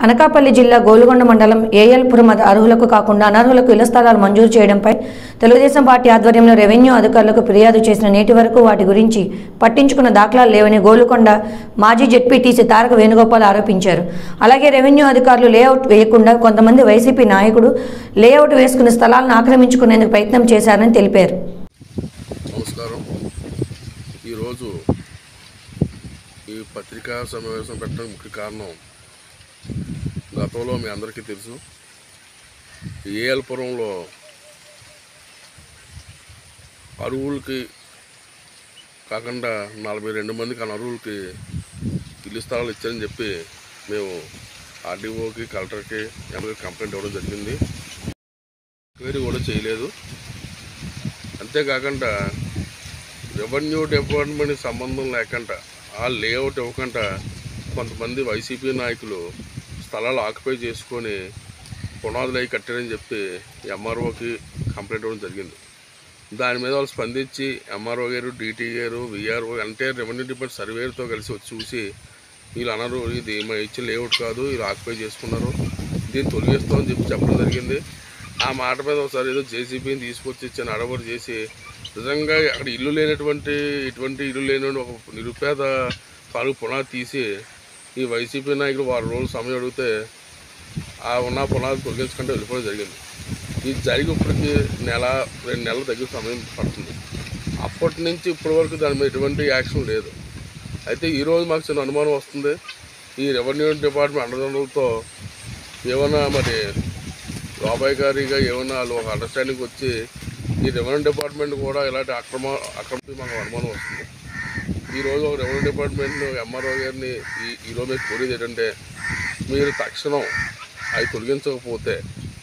అనకాపల్లి జిల్లా గోలుగొండ మండలం ఏఎల్పురం అద- అర్హులకు కాకుండా అనర్హులకు ఇళ్ల స్థలాలు మంజూరు చేయడంపై తెలుగుదేశం పార్టీ ఆధ్వర్యంలో రెవెన్యూ అధికారులకు ఫిర్యాదు చేసిన నేటి వరకు వాటి గురించి పట్టించుకున్న దాఖలాలు లేవని గోలుకొండ మాజీ జెడ్పీటీసీ తారక వేణుగోపాల్ ఆరోపించారు అలాగే రెవెన్యూ అధికారులు లేఅవుట్ వేయకుండా కొంతమంది వైసీపీ నాయకుడు లేఅవుట్ వేసుకున్న స్థలాలను ఆక్రమించుకునేందుకు ప్రయత్నం చేశారని తెలిపారు నమస్కారం ఈరోజు ఈ పత్రికా సమావేశం పెట్టడానికి ముఖ్య కారణం గతంలో మీ అందరికీ తెలుసు ఏఎల్పురంలో అరువులకి కాకుండా నలభై రెండు మందికి అనర్హులకి ఇల్లు స్థలాలు ఇచ్చారని చెప్పి మేము ఆర్డీఓకి కలెక్టర్కి ఎవరికి కంప్లైంట్ ఇవ్వడం జరిగింది ఎంక్వైరీ కూడా చేయలేదు అంతేకాకుండా రెవెన్యూ డిపార్ట్మెంట్ సంబంధం లేకుండా ఆ లేఅవుట్ ఇవ్వకుండా కొంతమంది వైసీపీ నాయకులు స్థలాలు ఆక్యుపై చేసుకొని పునాదులు అవి కట్టారని చెప్పి ఎంఆర్ఓకి కంప్లైంట్ ఇవ్వడం జరిగింది దాని మీద వాళ్ళు స్పందించి ఎంఆర్ఓ గారు డీటీ గారు విఆర్ఓ అంటే రెవెన్యూ డిపార్ట్మెంట్ సర్వేతో కలిసి వచ్చి చూసి వీళ్ళు అనరు ఇది మా ఇచ్చిన లేఅవుట్ కాదు వీళ్ళు ఆక్యుపై చేసుకున్నారు దీన్ని తొలగిస్తామని చెప్పి చెప్పడం జరిగింది ఆ మాట మీద ఒకసారి ఏదో జేసీబీని తీసుకొచ్చి ఇచ్చిన అడగొడు చేసి నిజంగా అక్కడ ఇల్లు లేనటువంటి ఇటువంటి ఇల్లు లేని ఒక నిరుపేద తాలూకు పునాది తీసి ఈ వైసీపీ నాయకులు వారం రోజులు సమయం అడిగితే ఆ ఉన్న పునాది తొలగించుకుంటే వెళ్ళిపోవడం జరిగింది ఇది జరిగి ఇప్పటికి నెల రెండు నెలల దగ్గర సమయం పడుతుంది అప్పటి నుంచి ఇప్పటి వరకు దాని మీద ఎటువంటి యాక్షన్ లేదు అయితే ఈరోజు మాకు చిన్న అనుమానం వస్తుంది ఈ రెవెన్యూ డిపార్ట్మెంట్ అండదండలతో ఏమైనా మరి స్వాభావికారిగా ఏమైనా వాళ్ళు ఒక అండర్స్టాండింగ్ వచ్చి ఈ రెవెన్యూ డిపార్ట్మెంట్ కూడా ఇలాంటి అక్రమ అక్రమ మాకు అనుమానం వస్తుంది ఈరోజు ఒక రెవెన్యూ డిపార్ట్మెంట్ ఎంఆర్ఓ గారిని ఈ ఈరోజు మీకు కోరేది ఏంటంటే మీరు తక్షణం అవి తొలగించకపోతే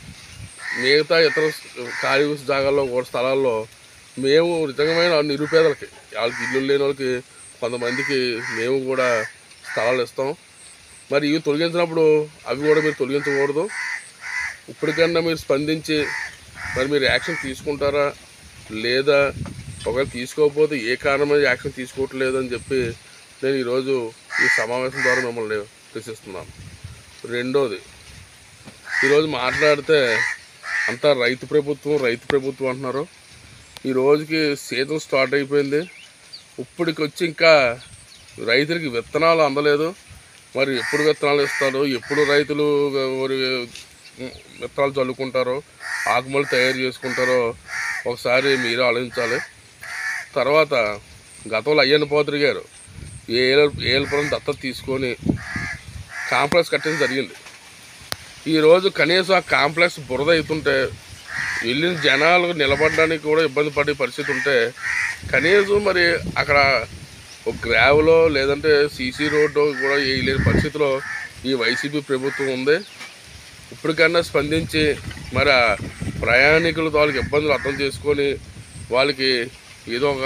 మిగతా ఇతర ఖాళీ జాగాల్లో కూడా స్థలాల్లో మేము నిజమైన నిరుపేదలకి వాళ్ళకి ఇల్లు లేని వాళ్ళకి కొంతమందికి మేము కూడా స్థలాలు ఇస్తాం మరి ఇవి తొలగించినప్పుడు అవి కూడా మీరు తొలగించకూడదు ఇప్పటికన్నా మీరు స్పందించి మరి మీరు యాక్షన్ తీసుకుంటారా లేదా ఒకవేళ తీసుకోకపోతే ఏ కారణం మీద యాక్షన్ తీసుకోవట్లేదు అని చెప్పి నేను ఈరోజు ఈ సమావేశం ద్వారా మిమ్మల్ని ప్రశ్నిస్తున్నాను రెండోది ఈరోజు మాట్లాడితే అంతా రైతు ప్రభుత్వం రైతు ప్రభుత్వం అంటున్నారు ఈ రోజుకి సీజన్ స్టార్ట్ అయిపోయింది ఇప్పటికి వచ్చి ఇంకా రైతులకి విత్తనాలు అందలేదు మరి ఎప్పుడు విత్తనాలు ఇస్తారు ఎప్పుడు రైతులు మరి విత్తనాలు చల్లుకుంటారో ఆకుమలు తయారు చేసుకుంటారో ఒకసారి మీరు ఆలోచించాలి తర్వాత గతంలో అయ్యన్న పోతురు గారు ఏల ఏలపురం దత్తత తీసుకొని కాంప్లెక్స్ కట్టడం జరిగింది ఈరోజు కనీసం ఆ కాంప్లెక్స్ బురద అవుతుంటే వెళ్ళిన జనాలు నిలబడడానికి కూడా ఇబ్బంది పడే పరిస్థితి ఉంటే కనీసం మరి అక్కడ ఒక గ్రావెలో లేదంటే సీసీ రోడ్డు కూడా వేయలేని పరిస్థితిలో ఈ వైసీపీ ప్రభుత్వం ఉంది ఇప్పటికన్నా స్పందించి మరి ఆ ప్రయాణికుల వాళ్ళకి ఇబ్బందులు అర్థం చేసుకొని వాళ్ళకి ఏదో ఒక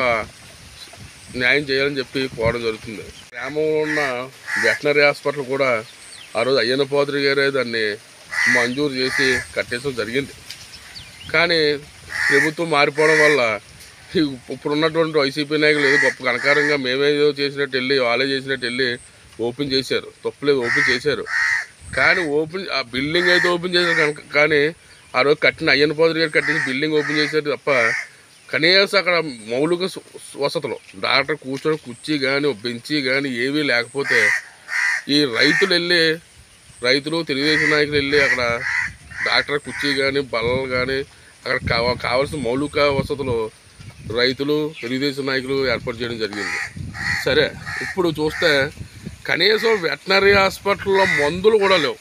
న్యాయం చేయాలని చెప్పి కోరడం జరుగుతుంది గ్రామంలో ఉన్న వెటనరీ హాస్పిటల్ కూడా ఆ రోజు అయ్యన్న పోతురి గారే దాన్ని మంజూరు చేసి కట్టేయడం జరిగింది కానీ ప్రభుత్వం మారిపోవడం వల్ల ఈ ఇప్పుడు ఉన్నటువంటి వైసీపీ నాయకులు ఏదో గొప్ప కనకారంగా మేమేదో చేసినట్టు వెళ్ళి వాళ్ళే చేసినట్టు వెళ్ళి ఓపెన్ చేశారు తప్పులేదు ఓపెన్ చేశారు కానీ ఓపెన్ ఆ బిల్డింగ్ అయితే ఓపెన్ చేశారు కనుక కానీ ఆ రోజు కట్టిన అయ్యన్న పోతురి గారు కట్టిన బిల్డింగ్ ఓపెన్ చేశారు తప్ప కనీసం అక్కడ మౌలిక సు- వసతులు డాక్టర్ కూర్చొని కుర్చీ కానీ బెంచీ కానీ ఏవీ లేకపోతే ఈ రైతులు వెళ్ళి రైతులు తెలుగుదేశం నాయకులు వెళ్ళి అక్కడ డాక్టర్ కుర్చీ కానీ బల్లలు కానీ అక్కడ కావ కావాల్సిన మౌలిక వసతులు రైతులు తెలుగుదేశం నాయకులు ఏర్పాటు చేయడం జరిగింది సరే ఇప్పుడు చూస్తే కనీసం వెటనరీ హాస్పిటల్లో మందులు కూడా లేవు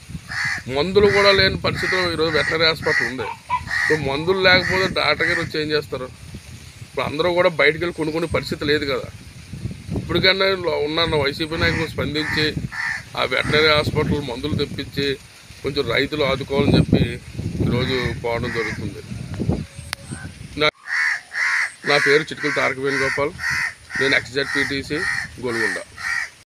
మందులు కూడా లేని పరిస్థితిలో ఈరోజు వెటనరీ హాస్పిటల్ ఉంది సో మందులు లేకపోతే డాక్టర్ గారు వచ్చి ఏం చేస్తారు ఇప్పుడు అందరూ కూడా బయటికి వెళ్ళి కొనుక్కునే పరిస్థితి లేదు కదా ఇప్పటికన్నా లో- ఉన్న వైసీపీ నాయకులు స్పందించి ఆ వెటనరీ హాస్పిటల్ మందులు తెప్పించి కొంచెం రైతులు ఆదుకోవాలని చెప్పి ఈరోజు పోవడం జరుగుతుంది నా నా పేరు చిటికల తారక వేణుగోపాల్ నేను ఎక్స్జెడ్ పీటీసీ గోల్గొండ